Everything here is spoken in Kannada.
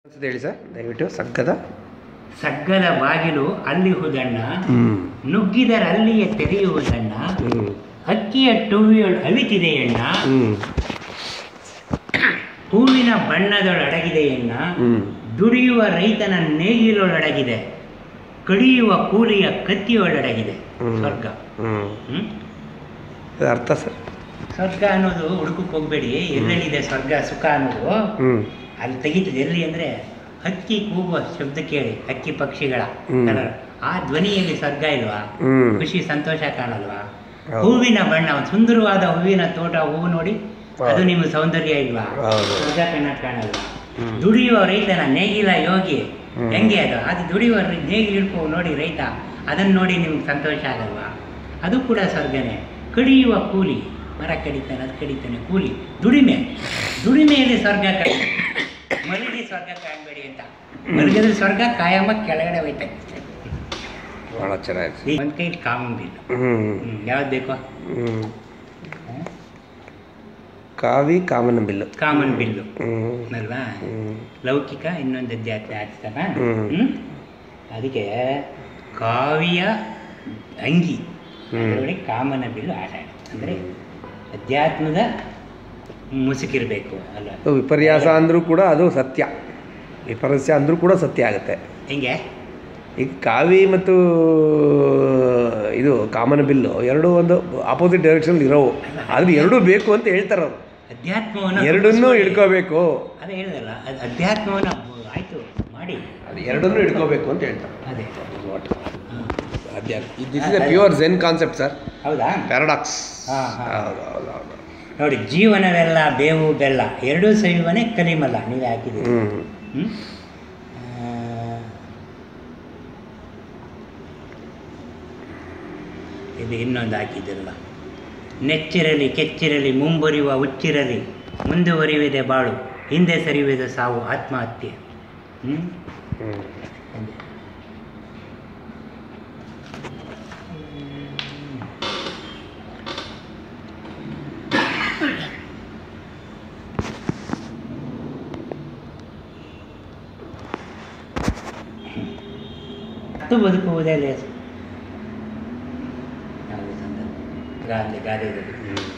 ಅನ್ಸುತ್ತೆ ಹೇಳಿ ಸರ್ ದಯವಿಟ್ಟು ಸಗ್ಗದ ಸಗ್ಗದ ಬಾಗಿಲು ಅಲ್ಲಿ ಹುದಣ್ಣ ಹ್ಞೂ ನುಗ್ಗಿದರಲ್ಲಿಯೇ ತೆರೆಯುವುದಣ್ಣ ಹ್ಞೂ ಅಕ್ಕಿಯ ಟುವಿಯೊಳು ಅವಿತಿದೆಯಣ್ಣ ಹ್ಞೂ ಹೂವಿನ ಬಣ್ಣದೊಳಡಗಿದೆಯಣ್ಣ ಹ್ಞೂ ದುಡಿಯುವ ರೈತನ ನೇಗಿಲೊಳಡಗಿದೆ ಕಡಿಯುವ ಕೂಲಿಯ ಕತ್ತಿಯೊಳಡಗಿದೆ ಹ್ಮ್. ಸ್ವರ್ಗ ಹ್ಞೂ ಹ್ಮ್? ಅದು ಅರ್ಥ ಸರ್ ಸ್ವರ್ಗ ಅನ್ನೋದು ಹುಡುಕಕ್ಕೆ ಹೋಗ್ಬೇಡಿ ಎಲ್ಲೆಲ್ಲಿದೆ ಸ್ವರ್ಗ ಸುಖ ಅನ್ನೋದು ಹ್ಞೂ ಅಲ್ಲಿ ತೆಗಿತದೆ ಎಲ್ಲಿ ಅಂದರೆ ಹಕ್ಕಿ ಕೂಗುವ ಶಬ್ದ ಕೇಳಿ ಹಕ್ಕಿ ಪಕ್ಷಿಗಳ ಹ್ಮ್. ಕಲರ. ಆ ಧ್ವನಿಯಲ್ಲಿ ಸ್ವರ್ಗ ಇಲ್ವಾ ಹ್ಞೂ ಖುಷಿ ಸಂತೋಷ ಕಾಣಲ್ವಾ ಹೌದು. ಹೂವಿನ ಬಣ್ಣ ಒಂದು ಸುಂದರವಾದ ಹೂವಿನ ತೋಟ ಹೂವು ನೋಡಿ ಹೌದು. ಅದು ನಿಮ್ಮ ಸೌಂದರ್ಯ ಇಲ್ವಾ ಹೌದು. ಸ್ವರ್ಗ ಕಣ್ಣ ಕಾಣಲ್ವಾ ಹ್ಮ್. ದುಡಿಯುವ ರೈತನ ನೇಗಿಲ ಯೋಗಿ ಹ್ಮ್. ಹೆಂಗೆ ಅದು ಅದು ದುಡಿಯುವ ರೈ- ನೇಗಿಲು ಹಿಡ್ಕೊ ನೋಡಿ ರೈತ ಅದನ್ನು ನೋಡಿ ನಿಮ್ಗೆ ಸಂತೋಷ ಆಗಲ್ವಾ ಅದು ಕೂಡ ಸ್ವರ್ಗನೇ ಕಡಿಯುವ ಕೂಲಿ ಮರ ಕಡಿತಾನೆ ಅದು ಕಡಿತಾನೆ ಕೂಲಿ ದುಡಿಮೆ ದುಡಿಮೆಯಲ್ಲಿ ಸ್ವರ್ಗ ಕಾಣಿ ಮಲಗಿ ಸ್ವರ್ಗ ಕಾಣಬೇಡಿ ಅಂತ ಮಲಗಿದ್ರೆ ಸ್ವರ್ಗ ಕಾಯಮ್ಮ ಕೆಳಗಡೆ ಹೋಯ್ತಾ ಭಾಳ ಚೆನ್ನಾಗಿದೆ ಒಂದು ಕೈ ಕಾಮಂಬಿಲ್ಲ ಹ್ಞೂ ಯಾವ್ದು ಬೇಕೋ ಹ್ಞೂ ಕಾವಿ ಕಾಮನ ಬಿಲ್ಲು ಕಾಮನ್ ಬಿಲ್ಲು ಹ್ಞೂ ಅಲ್ವಾ ಹ್ಞೂ ಲೌಕಿಕ ಇನ್ನೊಂದು ಅಧ್ಯಾತ್ಮ ಆಗ್ತಾನ ಹ್ಮ್. ಅದಕ್ಕೆ ಕಾವ್ಯ ಅಂಗಿ ಹ್ಮ್. ಅದರೊಳಗೆ ಕಾಮನ ಬಿಲ್ಲು ಆಟ ಆಡುತ್ತೆ ಅಂದರೆ ಅಧ್ಯಾತ್ಮದ ಮುಸುಕಿರಬೇಕು ಅಲ್ಲ ಅದು ವಿಪರ್ಯಾಸ ಅಂದರೂ ಕೂಡ ಅದು ಸತ್ಯ ವಿಪರ್ಯಾಸ ಅಂದರೂ ಕೂಡ ಸತ್ಯ ಆಗುತ್ತೆ ಹೆಂಗೆ ಈಗ ಕಾವಿ ಮತ್ತು ಇದು ಕಾಮನ ಬಿಲ್ಲು ಎರಡೂ ಒಂದು ಆಪೋಸಿಟ್ ಡೈರೆಕ್ಷನ್ ಇರೋವು ಆದ್ರೆ ಎರಡೂ ಬೇಕು ಅಂತ ಹೇಳ್ತಾರೆ ಅವರು ಅಧ್ಯಾತ್ಮವನ್ನು ಎರಡನ್ನೂ ಮುಗಿಸ್ಕೊಳ್ಳಿ. ಹಿಡ್ಕೋಬೇಕು ಅದೇ ಹೇಳಿದಲ್ಲ ಅದು ಅಧ್ಯಾತ್ಮವನ್ನು ಆಯಿತು ಮಾಡಿ ಅದು ಎರಡನ್ನೂ ಹಿಡ್ಕೋಬೇಕು ಅಂತ ಹೇಳ್ತಾರೆ ಅದೇ ಹ್ಮ್. ಅಧ್ಯಾತ್ಮ this is a pure Zen concept sir ಹೌದಾ ಪ್ಯಾರಾಡಾಕ್ಸ್ ಹಾ, ಹಾ. ಹೌದು ಹೌದು ಹೌದು ನೋಡಿ ಜೀವನವೆಲ್ಲ ಬೇವು ಬೆಲ್ಲ ಎರಡೂ ಸವಿವನೇ ಕಲಿಮಲ್ಲ ನೀವೇ ಹಾಕಿದ್ದೀರಿ ಹ್ಞೂ ಹ್ಮ್? ಆ, ಇದು ಇನ್ನೊಂದು ಹಾಕಿದ್ದಿರಲ್ಲ ನೆಚ್ಚಿರಲಿ ಕೆಚ್ಚಿರಲಿ ಮುಂಬರಿಯುವ ಹುಚ್ಚಿರಲಿ ಮುಂದುವರಿಯುವುದೇ ಬಾಳು ಹಿಂದೆ ಸರಿಯುವುದೇ ಸಾವು ಆತ್ಮಹತ್ಯೆ ಹ್ಮ್? ಹ್ಞೂ ಹತ್ತು ಬದುಕುವುದೇ ಲೇಸು ಯಾವುದೇ ಸಂದರ್ಭ ಗಾದೆ ಗಾದೆ ಇದೆ. ಹ್ಞೂ